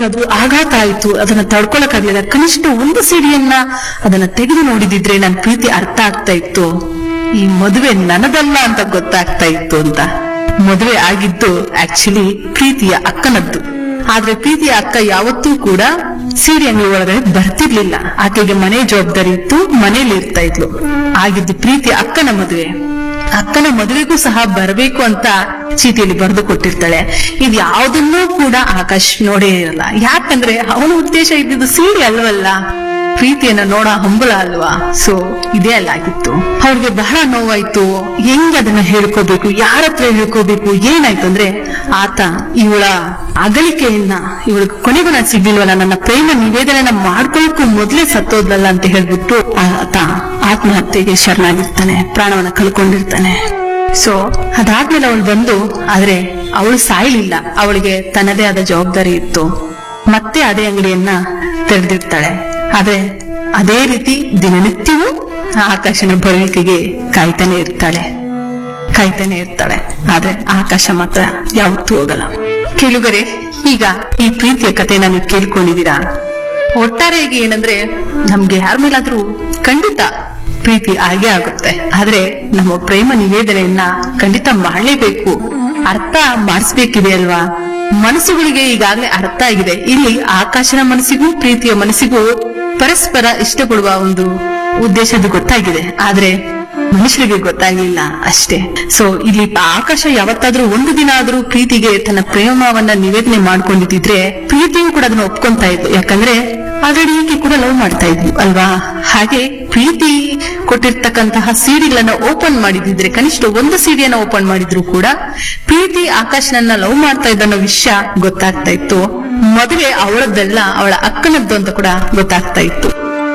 ಅದು ಆಘಾತ ಆಯ್ತು ಅದನ್ನ ತಡ್ಕೊಳಕ್ಕಾಗ್ಲಿಲ್ಲ ಕನಿಷ್ಠ ಒಂದು ಸಿಡಿಯನ್ನ ಅದನ್ನ ತೆಗೆದು ನೋಡಿದಿದ್ರೆ ನನ್ ಪ್ರೀತಿ ಅರ್ಥ ಆಗ್ತಾ ಇತ್ತು ಈ ಮದುವೆ ನನದಲ್ಲ ಅಂತ ಗೊತ್ತಾಗ್ತಾ ಇತ್ತು ಅಂತ ಮದುವೆ ಆಗಿದ್ದು ಆಕ್ಚುಲಿ ಪ್ರೀತಿಯ ಅಕ್ಕನದ್ದು ಆದ್ರೆ ಪ್ರೀತಿಯ ಅಕ್ಕ ಯಾವತ್ತೂ ಕೂಡ ಸೀರೆ ಅಂಗಡಿ ಒಳಗಡೆ ಬರ್ತಿರ್ಲಿಲ್ಲ ಆಕೆಗೆ ಮನೆ ಜವಾಬ್ದಾರಿ ಇತ್ತು ಮನೇಲಿ ಇರ್ತಾ ಇದ್ಲು ಆಗಿದ್ದು ಪ್ರೀತಿಯ ಅಕ್ಕನ ಮದುವೆ ಅಕ್ಕನ ಮದುವೆಗೂ ಸಹ ಬರಬೇಕು ಅಂತ ಚೀಟಿಯಲ್ಲಿ ಬರೆದು ಕೊಟ್ಟಿರ್ತಾಳೆ ಇದು ಯಾವುದನ್ನೂ ಕೂಡ ಆಕಾಶ್ ನೋಡೇ ಇರಲ್ಲ ಯಾಕಂದ್ರೆ ಅವನ ಉದ್ದೇಶ ಇದ್ದಿದ್ದು ಸೀರೆ ಅಲ್ವಲ್ಲ ಪ್ರೀತಿಯನ್ನ ನೋಡ ಹಂಬಲ ಅಲ್ವಾ ಸೊ ಇದೇ ಅಲ್ಲಾಗಿತ್ತು ಅವ್ರಿಗೆ ಬಹಳ ನೋವಾಯ್ತು ಹೆಂಗ್ ಅದನ್ನ ಹೇಳ್ಕೋಬೇಕು ಯಾರ ಹತ್ರ ಹೇಳ್ಕೋಬೇಕು ಏನಾಯ್ತು ಅಂದ್ರೆ ಆತ ಇವಳ ಅಗಲಿಕೆಯನ್ನ ಇವಳ ಕೊನೆಗೂ ನಾನು ಸಿಗ್ಲಿಲ್ವಲ್ಲ ನನ್ನ ಪ್ರೇಮ ನಿವೇದನೆಯನ್ನ ಮಾಡ್ಕೊಳ್ಳೋಕ್ಕೂ ಮೊದ್ಲೇ ಸತ್ತೋದ್ಲಲ್ಲ ಅಂತ ಹೇಳ್ಬಿಟ್ಟು ಆತ ಆತ್ಮಹತ್ಯೆಗೆ ಶರಣಾಗಿರ್ತಾನೆ ಪ್ರಾಣವನ್ನ ಕಳ್ಕೊಂಡಿರ್ತಾನೆ ಸೊ ಅದಾದ್ಮೇಲೆ ಅವಳು ಬಂದು ಆದ್ರೆ ಅವಳು ಸಾಯ್ಲಿಲ್ಲ ಅವಳಿಗೆ ತನ್ನದೇ ಆದ ಜವಾಬ್ದಾರಿ ಇತ್ತು ಮತ್ತೆ ಅದೇ ಅಂಗಡಿಯನ್ನ ತೆರೆದಿರ್ತಾಳೆ ಆದ್ರೆ ಅದೇ ರೀತಿ ದಿನನಿತ್ಯವೂ ಆಕಾಶನ ಬರುವಿಕೆಗೆ ಕಾಯ್ತಾನೆ ಇರ್ತಾಳೆ ಕಾಯ್ತಾನೆ ಇರ್ತಾಳೆ ಆದ್ರೆ ಆಕಾಶ ಮಾತ್ರ ಯಾವತ್ತೂ ಹೋಗಲ್ಲ ಕೇಳುಗರೆ ಈಗ ಈ ಪ್ರೀತಿಯ ಕಥೆನ ನೀವು ಕೇಳ್ಕೊಂಡಿದ್ದೀರಾ ಒಟ್ಟಾರೆಯಾಗಿ ಏನಂದ್ರೆ ನಮ್ಗೆ ಯಾರ ಮೇಲಾದ್ರೂ ಖಂಡಿತ ಪ್ರೀತಿ ಆಗೇ ಆಗುತ್ತೆ ಆದ್ರೆ ನಮ್ಮ ಪ್ರೇಮ ನಿವೇದನೆಯನ್ನ ಖಂಡಿತ ಮಾಡಲೇಬೇಕು ಅರ್ಥ ಮಾಡಿಸ್ಬೇಕಿದೆ ಅಲ್ವಾ ಮನಸ್ಸುಗಳಿಗೆ ಈಗಾಗಲೇ ಅರ್ಥ ಆಗಿದೆ ಇಲ್ಲಿ ಆಕಾಶನ ಮನಸ್ಸಿಗೂ ಪ್ರೀತಿಯ ಮನಸ್ಸಿಗೂ ಪರಸ್ಪರ ಇಷ್ಟಪಡುವ ಒಂದು ಉದ್ದೇಶದ್ದು ಗೊತ್ತಾಗಿದೆ ಆದ್ರೆ ಮನುಷ್ಯರಿಗೆ ಗೊತ್ತಾಗ್ಲಿಲ್ಲ ಅಷ್ಟೇ ಸೊ ಇಲ್ಲಿ ಆಕಾಶ ಯಾವತ್ತಾದ್ರೂ ಒಂದು ದಿನ ಆದ್ರೂ ಪ್ರೀತಿಗೆ ತನ್ನ ಪ್ರೇಮವನ್ನ ನಿವೇದನೆ ಮಾಡ್ಕೊಂಡಿದ್ರೆ ಪ್ರೀತಿಯು ಕೂಡ ಅದನ್ನ ಒಪ್ಕೊಂತಾ ಇದ್ಲು ಯಾಕಂದ್ರೆ ಆಲ್ರೆಡಿ ಈಕೆ ಕೂಡ ಲವ್ ಮಾಡ್ತಾ ಇದ್ಲು ಅಲ್ವಾ ಹಾಗೆ ಪ್ರೀತಿ ಕೊಟ್ಟಿರ್ತಕ್ಕಂತಹ ಸಿಡಿಗಳನ್ನ ಓಪನ್ ಮಾಡಿದಿದ್ರೆ ಕನಿಷ್ಠ ಒಂದು ಸಿಡಿಯನ್ನ ಓಪನ್ ಮಾಡಿದ್ರು ಕೂಡ ಪ್ರೀತಿ ಆಕಾಶನನ್ನ ಲವ್ ಮಾಡ್ತಾ ಇದ್ದ ಅನ್ನೋ ವಿಷಯ ಗೊತ್ತಾಗ್ತಾ ಇತ್ತು ಮದುವೆ ಅವಳದ್ದಲ್ಲ ಅವಳ ಅಕ್ಕನದ್ದು ಅಂತ ಕೂಡ ಗೊತ್ತಾಗ್ತಾ ಇತ್ತು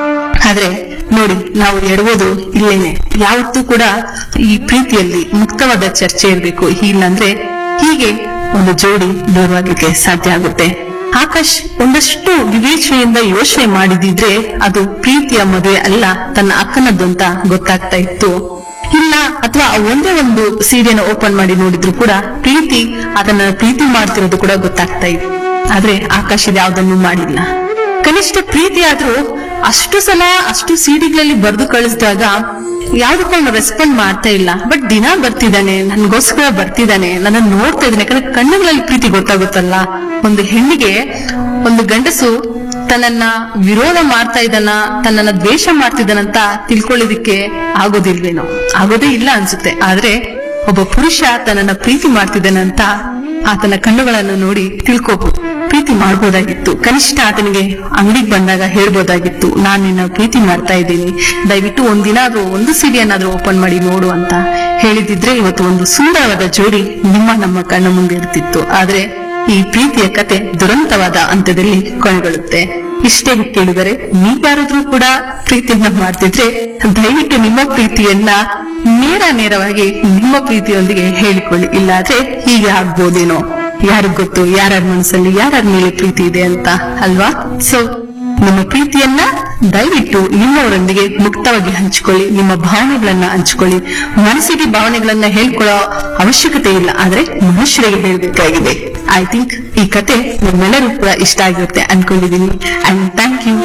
ಆದ್ರೆ ನೋಡಿ ನಾವು ಎಡಬೋದು ಇಲ್ಲೇನೆ ಯಾವತ್ತೂ ಕೂಡ ಈ ಪ್ರೀತಿಯಲ್ಲಿ ಮುಕ್ತವಾದ ಚರ್ಚೆ ಇರಬೇಕು ಇಲ್ಲಾಂದ್ರೆ ಹೀಗೆ ಒಂದು ಜೋಡಿ ದೂರವಾಗಲಿಕ್ಕೆ ಸಾಧ್ಯ ಆಗುತ್ತೆ ಆಕಾಶ್ ಒಂದಷ್ಟು ವಿವೇಚನೆಯಿಂದ ಯೋಚನೆ ಮಾಡಿದಿದ್ರೆ ಅದು ಪ್ರೀತಿಯ ಮದುವೆ ಅಲ್ಲ ತನ್ನ ಅಕ್ಕನದ್ದು ಅಂತ ಗೊತ್ತಾಗ್ತಾ ಇತ್ತು ಇಲ್ಲ ಅಥವಾ ಒಂದೇ ಒಂದು ಸೀರೆನ ಓಪನ್ ಮಾಡಿ ನೋಡಿದ್ರು ಕೂಡ ಪ್ರೀತಿ ಅದನ್ನ ಪ್ರೀತಿ ಮಾಡ್ತಿರೋದು ಕೂಡ ಗೊತ್ತಾಗ್ತಾ ಇತ್ತು ಆದ್ರೆ ಆಕಾಶ್ ಇದು ಯಾವ್ದನ್ನು ಮಾಡಿಲ್ಲ ಕನಿಷ್ಠ ಪ್ರೀತಿ ಆದ್ರೂ ಅಷ್ಟು ಸಲ ಅಷ್ಟು ಸಿಡಿಗಳಲ್ಲಿ ಬರೆದು ಕಳಿಸಿದಾಗ ಯಾವ್ದಕ್ಕೂ ಅವನು ರೆಸ್ಪಾಂಡ್ ಮಾಡ್ತಾ ಇಲ್ಲ ಬಟ್ ದಿನ ಬರ್ತಿದ್ದಾನೆ ನನ್ಗೋಸ್ಕರ ಬರ್ತಿದ್ದಾನೆ ನನ್ನ ನೋಡ್ತಾ ಇದ್ದಾನೆ ಯಾಕಂದ್ರೆ ಕಣ್ಣುಗಳಲ್ಲಿ ಪ್ರೀತಿ ಗೊತ್ತಾಗುತ್ತಲ್ಲ ಒಂದು ಹೆಣ್ಣಿಗೆ ಒಂದು ಗಂಡಸು ತನ್ನನ್ನ ವಿರೋಧ ಮಾಡ್ತಾ ಇದ್ದಾನ ತನ್ನನ್ನ ದ್ವೇಷ ಮಾಡ್ತಿದ್ದಾನಂತ ತಿಳ್ಕೊಳ್ಳೋದಿಕ್ಕೆ ಆಗೋದಿಲ್ವೇನೋ ಆಗೋದೇ ಇಲ್ಲ ಅನ್ಸುತ್ತೆ ಆದ್ರೆ ಒಬ್ಬ ಪುರುಷ ತನ್ನನ್ನ ಪ್ರೀತಿ ಮಾಡ್ತಿದ್ದಾನಂತ ಆತನ ಕಣ್ಣುಗಳನ್ನು ನೋಡಿ ತಿಳ್ಕೋಬಹುದು ಪ್ರೀತಿ ಮಾಡ್ಬೋದಾಗಿತ್ತು ಕನಿಷ್ಠ ಆತನಿಗೆ ಅಂಗಡಿಗೆ ಬಂದಾಗ ಹೇಳ್ಬೋದಾಗಿತ್ತು ನಾನ್ ನಿನ್ನ ಪ್ರೀತಿ ಮಾಡ್ತಾ ಇದ್ದೀನಿ ದಯವಿಟ್ಟು ಒಂದಿನ ಆದ್ರೂ ಒಂದು ಸಿಡಿಯನ್ನಾದ್ರೂ ಓಪನ್ ಮಾಡಿ ನೋಡು ಅಂತ ಹೇಳಿದಿದ್ರೆ ಇವತ್ತು ಒಂದು ಸುಂದರವಾದ ಜೋಡಿ ನಿಮ್ಮ ನಮ್ಮ ಕಣ್ಣ ಮುಂದೆ ಇರ್ತಿತ್ತು ಆದ್ರೆ ಈ ಪ್ರೀತಿಯ ಕತೆ ದುರಂತವಾದ ಅಂತ್ಯದಲ್ಲಿ ಕೊನೆಗೊಳ್ಳುತ್ತೆ ಇಷ್ಟೇ ಕೇಳಿದರೆ ನೀವ್ಯಾರಾದ್ರೂ ಕೂಡ ಪ್ರೀತಿಯನ್ನ ಮಾಡ್ತಿದ್ರೆ ದಯವಿಟ್ಟು ನಿಮ್ಮ ಪ್ರೀತಿಯನ್ನ ನೇರ ನೇರವಾಗಿ ನಿಮ್ಮ ಪ್ರೀತಿಯೊಂದಿಗೆ ಹೇಳಿಕೊಳ್ಳಿ ಇಲ್ಲಾದ್ರೆ ಹೀಗೆ ಆಗ್ಬೋದೇನೋ ಯಾರಿಗ್ ಗೊತ್ತು ಯಾರ್ಯಾರ ಮನಸ್ಸಲ್ಲಿ ಯಾರ್ಯಾರ ಮೇಲೆ ಪ್ರೀತಿ ಇದೆ ಅಂತ ಅಲ್ವಾ ಸೊ ನಿಮ್ಮ ಪ್ರೀತಿಯನ್ನ ದಯವಿಟ್ಟು ನಿಮ್ಮವರೊಂದಿಗೆ ಮುಕ್ತವಾಗಿ ಹಂಚಿಕೊಳ್ಳಿ ನಿಮ್ಮ ಭಾವನೆಗಳನ್ನ ಹಂಚಿಕೊಳ್ಳಿ ಮನಸ್ಸಿಗೆ ಭಾವನೆಗಳನ್ನ ಹೇಳ್ಕೊಳ್ಳೋ ಅವಶ್ಯಕತೆ ಇಲ್ಲ ಆದ್ರೆ ಮನುಷ್ಯರಿಗೆ ಹೇಳ್ಬೇಕಾಗಿದೆ ಐ ಥಿಂಕ್ ಈ ಕತೆ ನಿಮ್ಮೆಲ್ಲರೂ ಕೂಡ ಇಷ್ಟ ಆಗಿರುತ್ತೆ ಅನ್ಕೊಂಡಿದೀನಿ ಅಂಡ್ ಥ್ಯಾಂಕ್ ಯು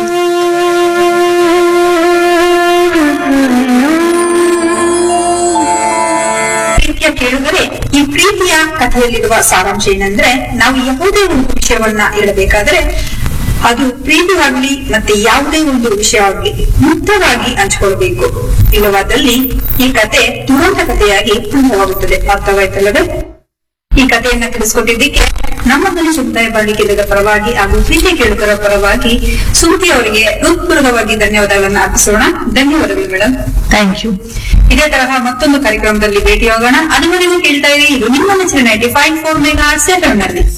ಪ್ರೀತಿಯ ಕೇಳಿದರೆ ಈ ಪ್ರೀತಿಯ ಕಥೆಯಲ್ಲಿರುವ ಸಾರಾಂಶ ಏನಂದ್ರೆ ನಾವು ಯಾವುದೇ ಒಂದು ವಿಷಯವನ್ನ ಹೇಳಬೇಕಾದ್ರೆ ಅದು ಪ್ರೀತಿಯಾಗ್ಲಿ ಮತ್ತೆ ಯಾವುದೇ ಒಂದು ವಿಷಯವಾಗ್ಲಿ ಮುಕ್ತವಾಗಿ ಹಂಚಿಕೊಳ್ಬೇಕು ಇಲ್ಲವಾದಲ್ಲಿ ಈ ಕತೆ ದುರಂತ ಕಥೆಯಾಗಿ ಪೂರ್ಣವಾಗುತ್ತದೆ ಅರ್ಥವಾಯ್ತಲ್ಲವೇ ಈ ಕಥೆಯನ್ನ ತಿಳಿಸ್ಕೊಟ್ಟಿದ್ದಕ್ಕೆ ನಮ್ಮ ಮನೆ ಸಮುದಾಯ ಬಾಳಿಕೆದ ಪರವಾಗಿ ಹಾಗೂ ಪ್ರೀತಿ ಕೇಳುಗರ ಪರವಾಗಿ ಸುಮತಿ ಅವರಿಗೆ ಹೃತ್ಪೂರ್ವಕವಾಗಿ ಧನ್ಯವಾದಗಳನ್ನ ಅರ್ಪಿಸೋಣ ಧನ್ಯವಾದಗಳು ಮೇಡಮ್ ಥ್ಯಾಂಕ್ ಯು ಇದೇ ತರಹ ಮತ್ತೊಂದು ಕಾರ್ಯಕ್ರಮದಲ್ಲಿ ಭೇಟಿಯಾಗೋಣ ಅದುವರೆಗೂ ಕೇಳ್ತಾ ಇರಿ ಇದು ನಿಮ್ಮ ನೆಚ್ಚಿನ ninety five four mega seven ನಲ್ಲಿ